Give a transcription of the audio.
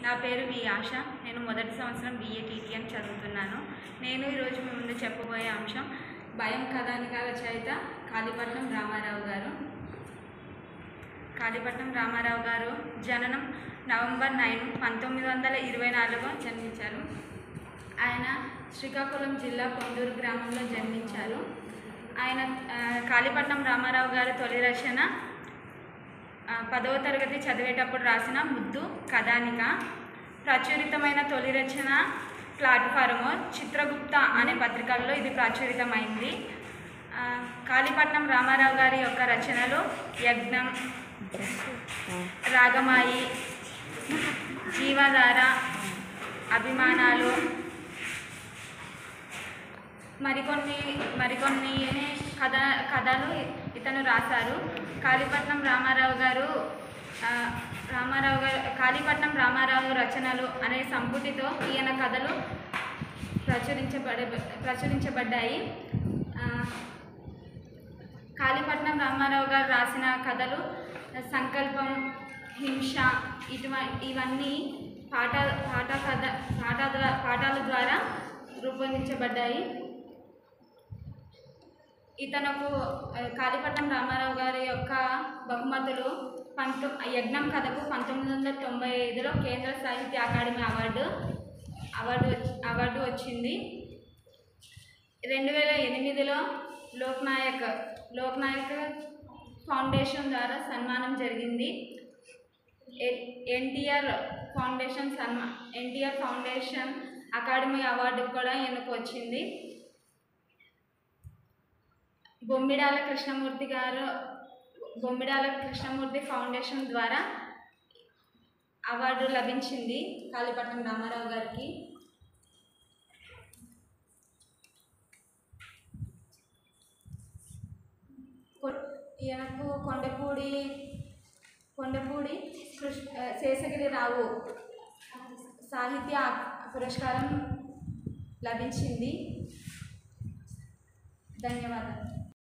నా పేరు వి ఆశ నేను మొదటి సంవత్సరం బిఏ టీటీఎం చదువుతున్నాను నేను ఈరోజు మీ ముందు చెప్పబోయే అంశం భయం కథానిక రచయిత కాళీపట్నం రామారావు గారు కాళీపట్నం రామారావు గారు జననం నవంబర్ నైన్ పంతొమ్మిది వందల ఇరవై నాలుగులో జన్మించారు ఆయన శ్రీకాకుళం జిల్లా పొందూరు గ్రామంలో జన్మించారు ఆయన ఆ, కాళీపట్నం రామారావు గారి తొలి రచన ఆ, పదవ తరగతి చదివేటప్పుడు రాసిన ముద్దు కథానిక ప్రచురితమైన తొలి రచన ప్లాట్ఫారము చిత్రగుప్త అనే పత్రికల్లో ఇది ప్రచురితమైంది ఆ, కాళీపట్నం రామారావు గారి యొక్క రచనలు యజ్ఞం రాగమాయి జీవధార అభిమానాలు మరికొన్ని మరికొన్ని కథ కథలు ఇతను రాశారు కాళీపట్నం రామారావు గారు ఆ, రామారావు గారు కాళీపట్నం రామారావు రచనలు అనే సంపుటితో ఈయన కథలు ప్రచురించబడే ప్రచురించబడ్డాయి ఆ, కాళీపట్నం రామారావు గారు రాసిన కథలు సంకల్పం హింస ఇటువ ఇవన్నీ పాట పాట కథ పాట ద్వా- పాఠాల ద్వారా రూపొందించబడ్డాయి ఇతనుకు ఆ, కాళీపట్నం రామారావు గారి యొక్క బహుమతులు పంతొ యజ్ఞం కథకు పంతొమ్మిది వందల తొంభై ఐదులో కేంద్ర సాహిత్య అకాడమీ అవార్డు అవార్డు వచ్చి- అవార్డు వచ్చింది రెండు వేల ఎనిమిదిలో లోక్నాయక్ లోక్నాయక్ ఫౌండేషన్ ద్వారా సన్మానం జరిగింది ఎ- ఎన్టీఆర్ ఫౌండేషన్ సన్మా ఎన్టీఆర్ ఫౌండేషన్ అకాడమీ అవార్డు కూడా ఈయనకు వచ్చింది బొమ్మిడాల కృష్ణమూర్తి గారు బొమ్మిడాల కృష్ణమూర్తి ఫౌండేషన్ ద్వారా అవార్డు లభించింది కాళీపట్నం రామారావు గారికి కొ- ఈయనకు కొండపూడి కొండపూడి కృష్ణ ఆ, శేషగిరి రావు సాహిత్య పురస్కారం లభించింది ధన్యవాదాలు